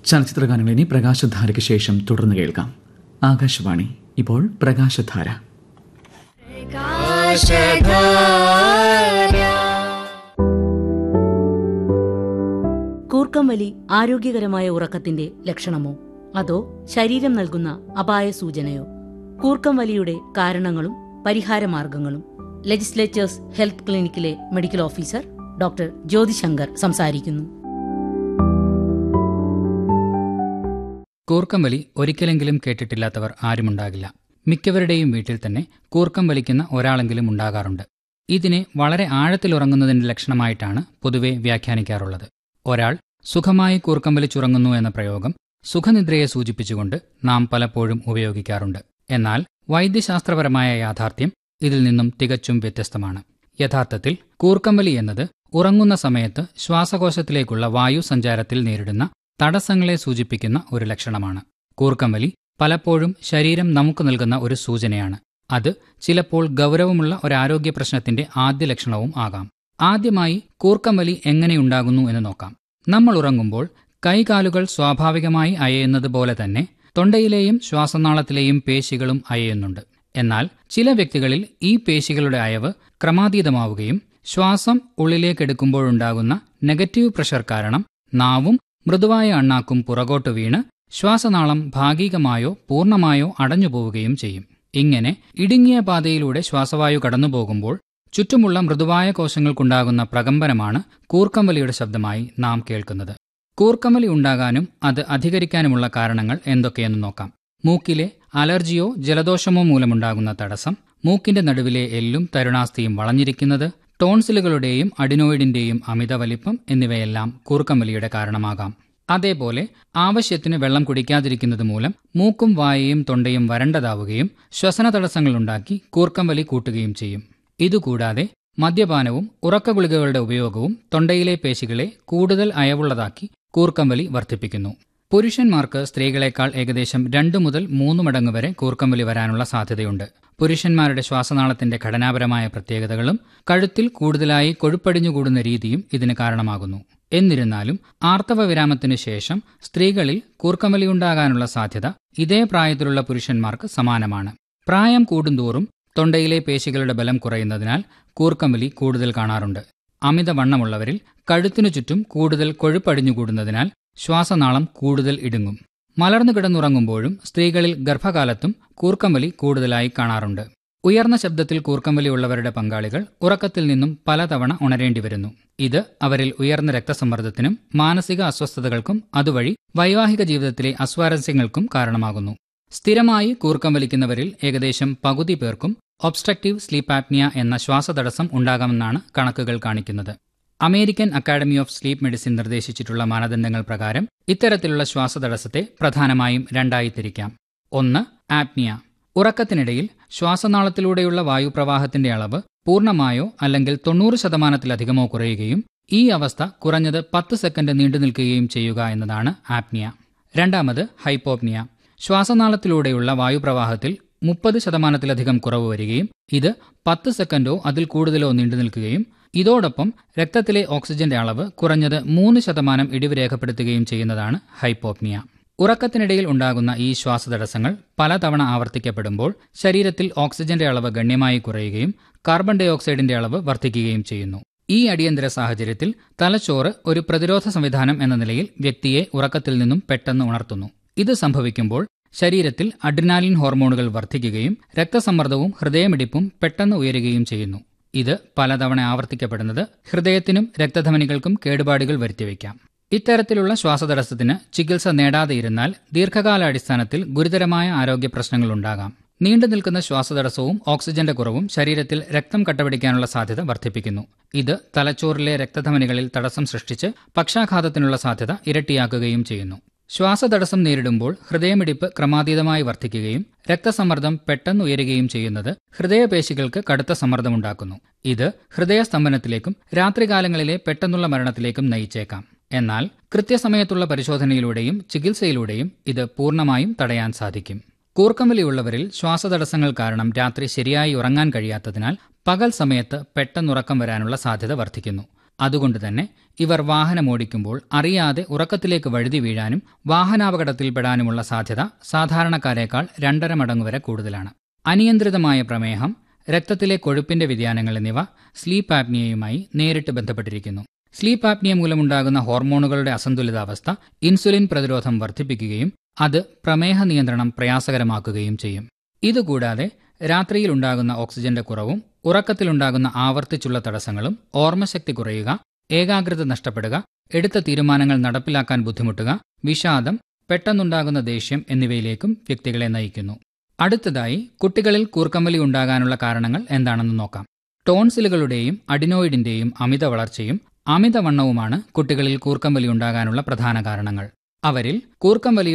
ചലച്ചിത്രഗാനങ്ങൾ ഇനി പ്രകാശധാരയ്ക്ക് ശേഷം തുടർന്ന് കേൾക്കാം ആകാശവാണി ഇപ്പോൾ പ്രകാശധാര കൂർക്കം വലി ആരോഗ്യകരമായ ഉറക്കത്തിന്റെ ലക്ഷണമോ അതോ ശരീരം നൽകുന്ന അപായ സൂചനയോ കൂർക്കം വലിയുടെ കാരണങ്ങളും പരിഹാരമാർഗങ്ങളും ലെജിസ്ലേച്ചേഴ്സ് ഹെൽത്ത് ക്ലിനിക്കിലെ മെഡിക്കൽ ഓഫീസർ ഡോക്ടർ ജ്യോതിശങ്കർ സംസാരിക്കുന്നു കൂർക്കം വലി ഒരിക്കലെങ്കിലും കേട്ടിട്ടില്ലാത്തവർ ആരുമുണ്ടാകില്ല മിക്കവരുടെയും വീട്ടിൽ തന്നെ കൂർക്കം വലിക്കുന്ന ഒരാളെങ്കിലും ഉണ്ടാകാറുണ്ട് ഇതിനെ വളരെ ആഴത്തിൽ ഉറങ്ങുന്നതിന്റെ ലക്ഷണമായിട്ടാണ് പൊതുവെ വ്യാഖ്യാനിക്കാറുള്ളത് ഒരാൾ സുഖമായി കൂർക്കം വലിച്ചുറങ്ങുന്നു എന്ന പ്രയോഗം സുഖനിദ്രയെ സൂചിപ്പിച്ചുകൊണ്ട് നാം പലപ്പോഴും ഉപയോഗിക്കാറുണ്ട് എന്നാൽ വൈദ്യശാസ്ത്രപരമായ യാഥാർത്ഥ്യം ഇതിൽ നിന്നും തികച്ചും വ്യത്യസ്തമാണ് യഥാർത്ഥത്തിൽ കൂർക്കമ്പലി എന്നത് ഉറങ്ങുന്ന സമയത്ത് ശ്വാസകോശത്തിലേക്കുള്ള വായു സഞ്ചാരത്തിൽ നേരിടുന്ന തടസ്സങ്ങളെ സൂചിപ്പിക്കുന്ന ഒരു ലക്ഷണമാണ് കൂർക്കമ്പലി പലപ്പോഴും ശരീരം നമുക്ക് നൽകുന്ന ഒരു സൂചനയാണ് അത് ചിലപ്പോൾ ഗൗരവമുള്ള ഒരു ആരോഗ്യ പ്രശ്നത്തിന്റെ ആദ്യ ലക്ഷണവും ആകാം ആദ്യമായി കൂർക്കമ്പലി എങ്ങനെയുണ്ടാകുന്നു എന്ന് നോക്കാം നമ്മൾ ഉറങ്ങുമ്പോൾ കൈകാലുകൾ സ്വാഭാവികമായി അയയുന്നത് പോലെ തന്നെ തൊണ്ടയിലെയും ശ്വാസനാളത്തിലെയും പേശികളും അയയുന്നുണ്ട് എന്നാൽ ചില വ്യക്തികളിൽ ഈ പേശികളുടെ അയവ് ക്രമാതീതമാവുകയും ശ്വാസം ഉള്ളിലേക്കെടുക്കുമ്പോഴുണ്ടാകുന്ന നെഗറ്റീവ് പ്രഷർ കാരണം നാവും മൃദുവായ അണ്ണാക്കും പുറകോട്ട് വീണ് ശ്വാസനാളം ഭാഗികമായോ പൂർണ്ണമായോ അടഞ്ഞുപോവുകയും ചെയ്യും ഇങ്ങനെ ഇടുങ്ങിയ പാതയിലൂടെ ശ്വാസവായു കടന്നുപോകുമ്പോൾ ചുറ്റുമുള്ള മൃദുവായ കോശങ്ങൾക്കുണ്ടാകുന്ന പ്രകമ്പനമാണ് കൂർക്കമ്പലിയുടെ ശബ്ദമായി നാം കേൾക്കുന്നത് കൂർക്കമ്പലി ഉണ്ടാകാനും അത് അധികരിക്കാനുമുള്ള കാരണങ്ങൾ എന്തൊക്കെയെന്ന് നോക്കാം മൂക്കിലെ അലർജിയോ ജലദോഷമോ മൂലമുണ്ടാകുന്ന തടസ്സം മൂക്കിന്റെ നടുവിലെ എല്ലും തരുണാസ്ഥിയും വളഞ്ഞിരിക്കുന്നത് ടോൺസിലുകളുടെയും അഡിനോയിഡിന്റെയും അമിത വലിപ്പം എന്നിവയെല്ലാം കൂർക്കമ്പലിയുടെ കാരണമാകാം അതേപോലെ ആവശ്യത്തിന് വെള്ളം കുടിക്കാതിരിക്കുന്നത് മൂലം മൂക്കും വായയും തൊണ്ടയും വരണ്ടതാവുകയും ശ്വസന തടസ്സങ്ങളുണ്ടാക്കി കൂർക്കമ്പലി കൂട്ടുകയും ചെയ്യും ഇതുകൂടാതെ മദ്യപാനവും ഉറക്ക ഗുളികകളുടെ ഉപയോഗവും തൊണ്ടയിലെ പേശികളെ കൂടുതൽ അയവുള്ളതാക്കി കൂർക്കമ്പലി വർദ്ധിപ്പിക്കുന്നു പുരുഷന്മാർക്ക് സ്ത്രീകളെക്കാൾ ഏകദേശം രണ്ടു മുതൽ മൂന്ന് മടങ്ങ് വരെ കൂർക്കമ്പലി വരാനുള്ള സാധ്യതയുണ്ട് പുരുഷന്മാരുടെ ശ്വാസനാളത്തിന്റെ ഘടനാപരമായ പ്രത്യേകതകളും കഴുത്തിൽ കൂടുതലായി കൊഴുപ്പടിഞ്ഞുകൂടുന്ന രീതിയും ഇതിന് കാരണമാകുന്നു എന്നിരുന്നാലും ആർത്തവ വിരാമത്തിനു ശേഷം സ്ത്രീകളിൽ കൂർക്കമ്പലിയുണ്ടാകാനുള്ള സാധ്യത ഇതേ പ്രായത്തിലുള്ള പുരുഷന്മാർക്ക് സമാനമാണ് പ്രായം കൂടുന്തോറും തൊണ്ടയിലെ പേശികളുടെ ബലം കുറയുന്നതിനാൽ കൂർക്കമ്പലി കൂടുതൽ കാണാറുണ്ട് അമിതവണ്ണമുള്ളവരിൽ കഴുത്തിനു ചുറ്റും കൂടുതൽ കൊഴുപ്പടിഞ്ഞുകൂടുന്നതിനാൽ ശ്വാസനാളം കൂടുതൽ ഇടുങ്ങും മലർന്നു കിടന്നുറങ്ങുമ്പോഴും സ്ത്രീകളിൽ ഗർഭകാലത്തും കൂർക്കമ്പലി കൂടുതലായി കാണാറുണ്ട് ഉയർന്ന ശബ്ദത്തിൽ കൂർക്കമ്പലി ഉള്ളവരുടെ പങ്കാളികൾ ഉറക്കത്തിൽ നിന്നും പലതവണ ഉണരേണ്ടി വരുന്നു ഇത് അവരിൽ ഉയർന്ന രക്തസമ്മർദ്ദത്തിനും മാനസിക അസ്വസ്ഥതകൾക്കും അതുവഴി വൈവാഹിക ജീവിതത്തിലെ അസ്വാരസ്യങ്ങൾക്കും കാരണമാകുന്നു സ്ഥിരമായി കൂർക്കം വലിക്കുന്നവരിൽ ഏകദേശം പകുതി പേർക്കും ഒബ്സ്ട്രക്റ്റീവ് സ്ലീപ്പ് ആപ്നിയ എന്ന ശ്വാസതടസ്സം ഉണ്ടാകാമെന്നാണ് കണക്കുകൾ കാണിക്കുന്നത് American academy of sleep medicine നിർദ്ദേശിച്ചിട്ടുള്ള മാനദണ്ഡങ്ങൾ പ്രകാരം ഇത്തരത്തിലുള്ള ശ്വാസതടസ്സത്തെ പ്രധാനമായും രണ്ടായി തിരിക്കാം ഒന്ന് ആപ്നിയ ഉറക്കത്തിനിടയിൽ ശ്വാസനാളത്തിലൂടെയുള്ള വായുപ്രവാഹത്തിന്റെ അളവ് പൂർണ്ണമായോ അല്ലെങ്കിൽ തൊണ്ണൂറ് ശതമാനത്തിലധികമോ കുറയുകയും ഈ അവസ്ഥ കുറഞ്ഞത് പത്ത് സെക്കൻഡ് നീണ്ടു നിൽക്കുകയും ചെയ്യുക എന്നതാണ് ആപ്നിയ രണ്ടാമത് ഹൈപ്പോപ്നിയ ശ്വാസനാളത്തിലൂടെയുള്ള വായുപ്രവാഹത്തിൽ മുപ്പത് ശതമാനത്തിലധികം കുറവ് വരികയും ഇത് പത്ത് സെക്കൻഡോ അതിൽ കൂടുതലോ നീണ്ടു നിൽക്കുകയും ഇതോടൊപ്പം രക്തത്തിലെ ഓക്സിജന്റെ അളവ് കുറഞ്ഞത് മൂന്ന് ശതമാനം ഇടിവ് രേഖപ്പെടുത്തുകയും ചെയ്യുന്നതാണ് ഹൈപ്പോപ്നിയ ഉറക്കത്തിനിടയിൽ ഉണ്ടാകുന്ന ഈ ശ്വാസതടസ്സങ്ങൾ പലതവണ ആവർത്തിക്കപ്പെടുമ്പോൾ ശരീരത്തിൽ ഓക്സിജന്റെ അളവ് ഗണ്യമായി കുറയുകയും കാർബൺ ഡൈ ഓക്സൈഡിന്റെ അളവ് വർദ്ധിക്കുകയും ചെയ്യുന്നു ഈ അടിയന്തര സാഹചര്യത്തിൽ തലച്ചോറ് ഒരു പ്രതിരോധ സംവിധാനം എന്ന നിലയിൽ വ്യക്തിയെ ഉറക്കത്തിൽ നിന്നും പെട്ടെന്ന് ഉണർത്തുന്നു ഇത് സംഭവിക്കുമ്പോൾ ശരീരത്തിൽ അഡ്രിനാലിൻ ഹോർമോണുകൾ വർദ്ധിക്കുകയും രക്തസമ്മർദ്ദവും ഹൃദയമിടിപ്പും പെട്ടെന്ന് ഉയരുകയും ചെയ്യുന്നു ഇത് പലതവണ ആവർത്തിക്കപ്പെടുന്നത് ഹൃദയത്തിനും രക്തധമനികൾക്കും കേടുപാടുകൾ വരുത്തിവെക്കാം ഇത്തരത്തിലുള്ള ശ്വാസതടസ്സത്തിന് ചികിത്സ നേടാതെയിരുന്നാൽ ദീർഘകാലാടിസ്ഥാനത്തിൽ ഗുരുതരമായ ആരോഗ്യ പ്രശ്നങ്ങളുണ്ടാകാം നീണ്ടു നിൽക്കുന്ന ശ്വാസതടസ്സവും ഓക്സിജന്റെ കുറവും ശരീരത്തിൽ രക്തം കട്ടപിടിക്കാനുള്ള സാധ്യത വർദ്ധിപ്പിക്കുന്നു ഇത് തലച്ചോറിലെ രക്തധമനികളിൽ തടസ്സം സൃഷ്ടിച്ച് പക്ഷാഘാതത്തിനുള്ള സാധ്യത ഇരട്ടിയാക്കുകയും ചെയ്യുന്നു ശ്വാസതടസ്സം നേരിടുമ്പോൾ ഹൃദയമിടിപ്പ് ക്രമാതീതമായി വർദ്ധിക്കുകയും രക്തസമ്മർദ്ദം പെട്ടെന്ന് ഉയരുകയും ചെയ്യുന്നത് ഹൃദയപേശികൾക്ക് കടുത്ത സമ്മർദ്ദമുണ്ടാക്കുന്നു ഇത് ഹൃദയസ്തംഭനത്തിലേക്കും രാത്രികാലങ്ങളിലെ പെട്ടെന്നുള്ള മരണത്തിലേക്കും നയിച്ചേക്കാം എന്നാൽ കൃത്യസമയത്തുള്ള പരിശോധനയിലൂടെയും ചികിത്സയിലൂടെയും ഇത് പൂർണ്ണമായും തടയാൻ സാധിക്കും കൂർക്കമ്പലിയുള്ളവരിൽ ശ്വാസതടസ്സങ്ങൾ കാരണം രാത്രി ശരിയായി ഉറങ്ങാൻ കഴിയാത്തതിനാൽ പകൽ സമയത്ത് പെട്ടെന്നുറക്കം വരാനുള്ള സാധ്യത വർദ്ധിക്കുന്നു അതുകൊണ്ട് തന്നെ ഇവർ വാഹനമോടിക്കുമ്പോൾ അറിയാതെ ഉറക്കത്തിലേക്ക് വഴുതി വീഴാനും വാഹനാപകടത്തിൽപ്പെടാനുമുള്ള സാധ്യത സാധാരണക്കാരേക്കാൾ രണ്ടര മടങ്ങ് വരെ കൂടുതലാണ് അനിയന്ത്രിതമായ പ്രമേഹം രക്തത്തിലെ കൊഴുപ്പിന്റെ വ്യതിയാനങ്ങൾ എന്നിവ സ്ലീപ്പ് ആപ്നിയയുമായി നേരിട്ട് ബന്ധപ്പെട്ടിരിക്കുന്നു സ്ലീപ്പ് ആപ്നിയ മൂലമുണ്ടാകുന്ന ഹോർമോണുകളുടെ അസന്തുലിതാവസ്ഥ ഇൻസുലിൻ പ്രതിരോധം വർദ്ധിപ്പിക്കുകയും അത് പ്രമേഹ നിയന്ത്രണം പ്രയാസകരമാക്കുകയും ചെയ്യും ഇതുകൂടാതെ രാത്രിയിൽ ഉണ്ടാകുന്ന ഓക്സിജന്റെ കുറവും ഉറക്കത്തിലുണ്ടാകുന്ന ആവർത്തിച്ചുള്ള തടസ്സങ്ങളും ഓർമ്മശക്തി കുറയുക ഏകാഗ്രത നഷ്ടപ്പെടുക എടുത്ത തീരുമാനങ്ങൾ നടപ്പിലാക്കാൻ ബുദ്ധിമുട്ടുക വിഷാദം പെട്ടെന്നുണ്ടാകുന്ന ദേഷ്യം എന്നിവയിലേക്കും വ്യക്തികളെ നയിക്കുന്നു അടുത്തതായി കുട്ടികളിൽ കൂർക്കമ്പലി ഉണ്ടാകാനുള്ള കാരണങ്ങൾ എന്താണെന്ന് നോക്കാം ടോൺസിലുകളുടെയും അഡിനോയിഡിന്റെയും അമിത വളർച്ചയും അമിതവണ്ണവുമാണ് കുട്ടികളിൽ കൂർക്കമ്പലി ഉണ്ടാകാനുള്ള പ്രധാന കാരണങ്ങൾ അവരിൽ കൂർക്കമ്പലി